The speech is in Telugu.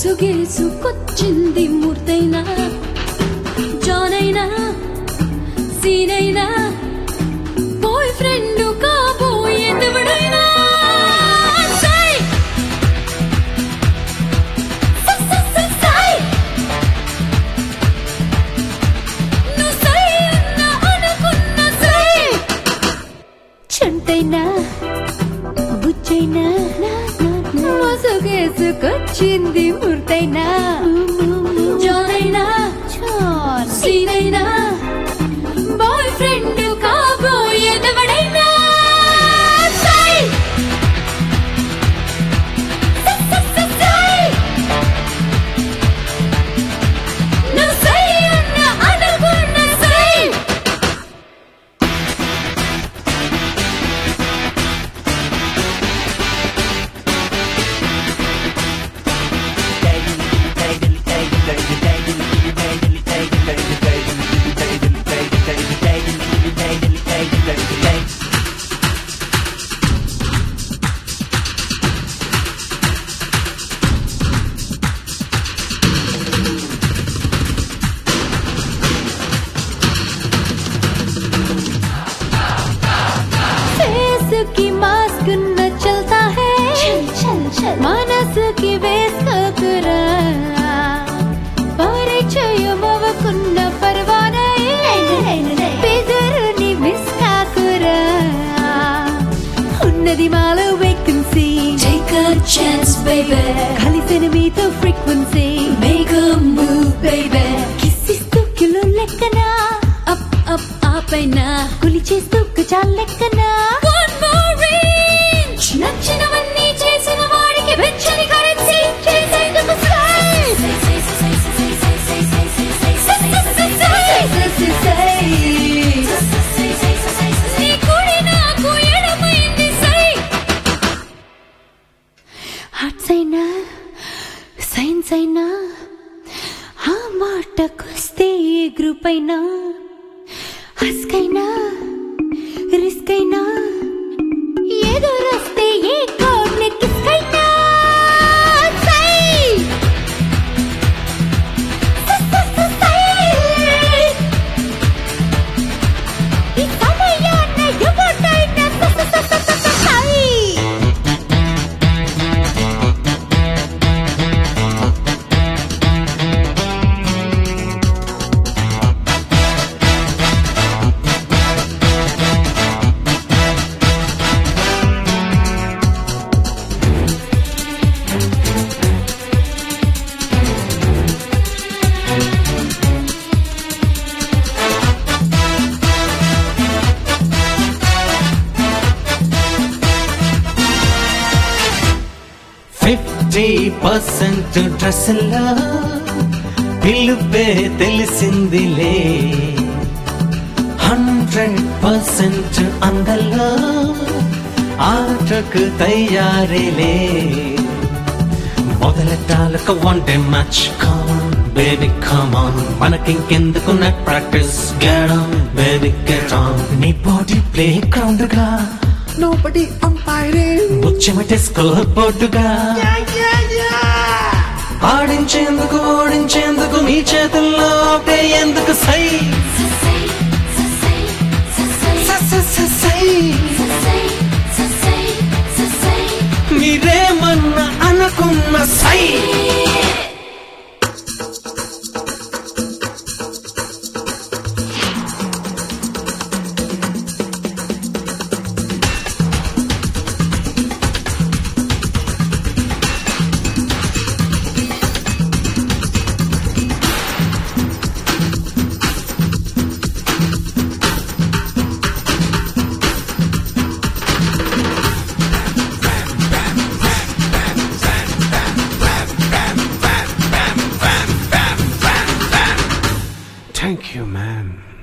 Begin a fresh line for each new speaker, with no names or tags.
ముసుగేసుకొచ్చింది మూర్తైనా జానైనా సీనైనా బాయ్ ఫ్రెండ్ కాబోయేదెవడైనా సై! స- స- స- సై! నువ్వు సై అన్నా అనుకున్న సై! చంటైనా బుచ్చైనా మోసగేసుకొచ్చింది మూర్తైనా జానైనా సీనైనా బాయ్ ఫ్రెండ్ కాబోయేదెవడైనా సై! స- స- స- సై! నువ్వు సై అన్నా అనుకున్న సై! फेस की मास्क न चलता है चल चल चल మనస్ కి వేసుకోకురా పరిచయం అవ్వకున్న పర్వానే బెదరుని మిస్ కాకురా ఉన్నది మాలో vacancy
Take a chance, baby.
కలిసిన మీతో frequency
Make a move, baby.
కిస్సిస్తూ కిలో లెక్కనా
Up, up, up and now.
కులి చేస్తూ కుచాల్ లెక్కనా
One more inch. నచ్చినవన్నీ చేసిన వాడికి వెచ్చని కరెన్సీ చేసేందుకు sky. Say, say, say, say, say, say, say, say, say, say, say, say, say, say, say, say. నీ కుడి నాకు ఎడమైంది సై
ఆర్ట్స్ అయినా సైన్స్ అయినా ఆ మాటకొస్తే ఏ గ్రూప్ అయినా హస్క్ అయినా రిస్క్ అయినా ఎదురొస్తే ఏ కోడ్ని కిస్క్ అయినా సై! స- స- స- సై! ఈ సమయాన్న ఎవరినైనా స- స- స- స- స- స- సై!
ఫిఫ్టీ పర్సెంట్ డ్రెస్సుల్లో పిలుపే తెలిసిందిలే హండ్రెడ్ పర్సెంట్ అందల్లో ఆటకు తయారీలే మొదలెట్టాలకు one day match come on baby come on మనకింకెందుకు నెట్ ప్రాక్టీస్ గేడం బేబీ గెట్ ఆన్ నీ బాడీ ప్లే గ్రౌండ్ గా
Nobody umpiring.
ముచ్చమటే స్కోర్ బోర్డుగా ఆడించేందుకు ఓడించేందుకు మీ చేతుల్లో ఒకే ఎందుకు సై స- స- స- సై మీరేమన్నా అనుకున్న సై థ్యాంక్ యూ మ్యామ్